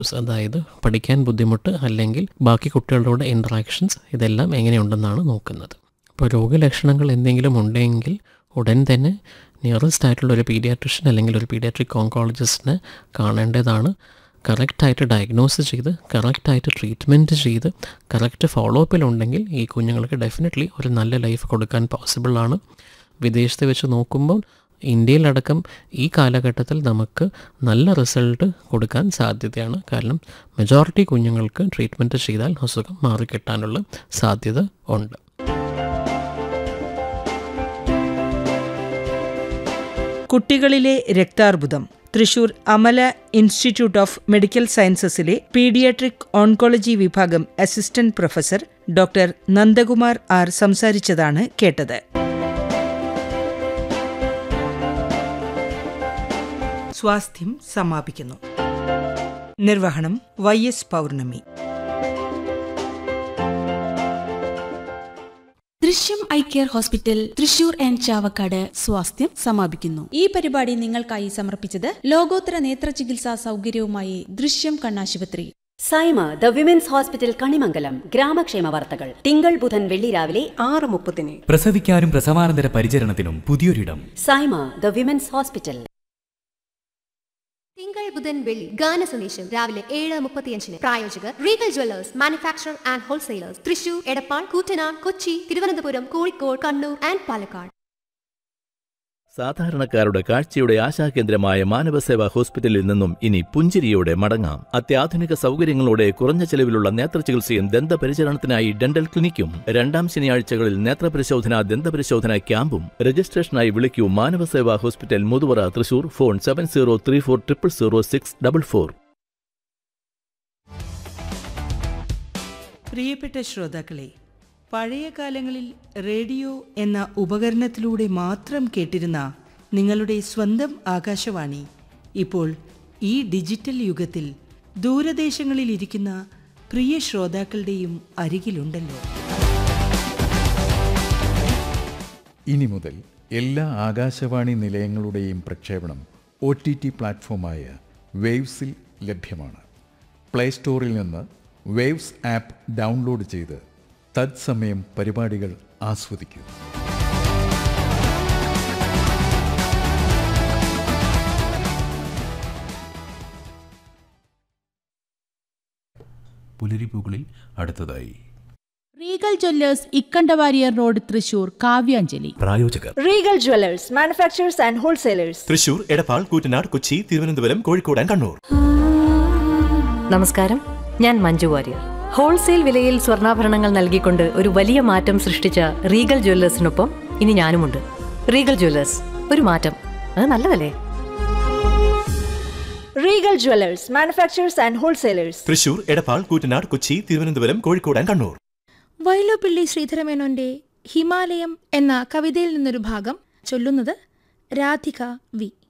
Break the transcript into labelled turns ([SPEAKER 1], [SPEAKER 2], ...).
[SPEAKER 1] അതായത് പഠിക്കാൻ ബുദ്ധിമുട്ട് അല്ലെങ്കിൽ ബാക്കി കുട്ടികളോട് ഇൻട്രാക്ഷൻസ് ഇതെല്ലാം എങ്ങനെയുണ്ടെന്നാണ് നോക്കുന്നത് അപ്പോൾ രോഗലക്ഷണങ്ങൾ എന്തെങ്കിലും ഉണ്ടെങ്കിൽ ഉടൻ തന്നെ നിയറസ്റ്റ് ആയിട്ടുള്ള ഒരു പീഡിയാട്രിഷ്യൻ അല്ലെങ്കിൽ ഒരു പീഡിയാട്രിക് ഓങ്കോളജിസ്റ്റിനെ കാണേണ്ടതാണ് കറക്റ്റായിട്ട് ഡയഗ്നോസ് ചെയ്ത് കറക്റ്റായിട്ട് ട്രീറ്റ്മെൻറ്റ് ചെയ്ത് കറക്റ്റ് ഫോളോ അപ്പിലുണ്ടെങ്കിൽ ഈ കുഞ്ഞുങ്ങൾക്ക് ഡെഫിനറ്റ്ലി ഒരു നല്ല ലൈഫ് കൊടുക്കാൻ പോസിബിൾ ആണ് വിദേശത്ത് വെച്ച് നോക്കുമ്പോൾ ഇന്ത്യയിലടക്കം ഈ കാലഘട്ടത്തിൽ നമുക്ക് നല്ല റിസൾട്ട് കൊടുക്കാൻ സാധ്യതയാണ് കാരണം മെജോറിറ്റി കുഞ്ഞുങ്ങൾക്ക് ട്രീറ്റ്മെൻറ്റ് ചെയ്താൽ അസുഖം മാറിക്കിട്ടാനുള്ള സാധ്യത ഉണ്ട്
[SPEAKER 2] കുട്ടികളിലെ രക്താർബുദം Thrissur Amala institute of medical സയൻസസിലെ പീഡിയാട്രിക് ഓൺകോളജി വിഭാഗം assistant professor doctor Nandakumar R സംസാരിച്ചതാണ് കേട്ടത് സ്വാസ്ഥ്യം സമാപിക്കുന്നു നിർവഹണം Y S Pournami
[SPEAKER 3] Drishyam eye care hospital Thrissur and Chavakkad Swasthyam സമാപിക്കുന്നു
[SPEAKER 4] ഈ പരിപാടി നിങ്ങൾക്കായി സമർപ്പിച്ചത് ലോകോത്തര നേത്ര ചികിത്സാ സൗകര്യവുമായി ദൃശ്യം കണ്ണാശുപത്രി
[SPEAKER 5] Saima the women's hospital Kanimangalam ഗ്രാമക്ഷേമ വാർത്തകൾ തിങ്കൾ ബുധൻ വെള്ളി രാവിലെ ആറ് മുപ്പതിന്
[SPEAKER 6] പ്രസവിക്കാനും പ്രസവാനന്തര പരിചരണത്തിനും പുതിയൊരിടം
[SPEAKER 5] സൈമ ദ വിമൻസ് ഹോസ്പിറ്റൽ
[SPEAKER 7] തിങ്കൾ ബുധൻ വെള്ളി ഗാന സന്ദേശം രാവിലെ ഏഴ് മുപ്പത്തിയഞ്ചിന് പ്രായോജകർ Regal jewellers manufacture and wholesalers Thrissur Edappal Koottanad Kochi Thiruvananthapuram Kozhikode Kannur and Palakkad
[SPEAKER 8] സാധാരണക്കാരുടെ കാഴ്ചയുടെ ആശാകേന്ദ്രമായ മാനവസേവാ ഹോസ്പിറ്റലിൽ നിന്നും ഇനി പുഞ്ചിരിയോടെ മടങ്ങാം അത്യാധുനിക സൗകര്യങ്ങളോടെ കുറഞ്ഞ ചെലവിലുള്ള നേത്രചികിത്സയും ദന്തപരിചരണത്തിനായി ഡെന്റൽ ക്ലിനിക്കും രണ്ടാം ശനിയാഴ്ചകളിൽ നേത്രപരിശോധന ദന്തപരിശോധന ക്യാമ്പും രജിസ്ട്രേഷനായി വിളിക്കൂ Manavaseva hospital Muthuvara Thrissur phone seven zero three four triple zero six double four
[SPEAKER 2] പ്രിയപ്പെട്ട ശ്രോതാക്കളെ പഴയ കാലങ്ങളിൽ റേഡിയോ എന്ന ഉപകരണത്തിലൂടെ മാത്രം കേട്ടിരുന്ന നിങ്ങളുടെ സ്വന്തം ആകാശവാണി ഇപ്പോൾ ഈ ഡിജിറ്റൽ യുഗത്തിൽ ദൂരദേശങ്ങളിലിരിക്കുന്ന പ്രിയ ശ്രോതാക്കളുടെയും അരികിലുണ്ടല്ലോ
[SPEAKER 9] ഇനി മുതൽ എല്ലാ ആകാശവാണി നിലയങ്ങളുടെയും പ്രക്ഷേപണം ഒ ടി ടി പ്ലാറ്റ്ഫോമായ വേവ്സിൽ ലഭ്യമാണ് പ്ലേ സ്റ്റോറിൽ നിന്ന് വേവ്സ് ആപ്പ് ഡൗൺലോഡ് ചെയ്ത് തത്സമയം പരിപാടികൾ ആസ്വദിക്കൂ
[SPEAKER 6] പുലരിപ്പൂക്കളിൽ അടുത്തതായി
[SPEAKER 3] Regal jewellers Ikkandawarrier road Thrissur Kavyanjali
[SPEAKER 6] പ്രായോജകർ
[SPEAKER 10] Regal jewellers manufacturers and wholesalers
[SPEAKER 11] Thrissur Edappal Koottanad Kochi Thiruvananthapuram Kozhikode and Kannur
[SPEAKER 5] നമസ്കാരം ഞാൻ മഞ്ജു വാര്യർ ഹോൾസെയിൽ വിലയിൽ സ്വർണ്ണാഭരണങ്ങൾ നൽകിക്കൊണ്ട് ഒരു വലിയ മാറ്റം സൃഷ്ടിച്ച റീഗൽ ജ്വല്ലേഴ്സിനൊപ്പം ഇനി ഞാനുമുണ്ട് റീഗൽ ജ്വല്ലേഴ്സ് ഒരു മാറ്റം അത് നല്ലതല്ലേ
[SPEAKER 10] Regal jewellers manufacturers and wholesalers
[SPEAKER 11] Thrissur Edappal Koottanad Kochi Thiruvananthapuram Kozhikode and Kannur
[SPEAKER 12] Vyloppilli ശ്രീധരമേനോന്റെ ഹിമാലയം എന്ന കവിതയിൽ നിന്നൊരു ഭാഗം ചൊല്ലുന്നത് രാധിക വി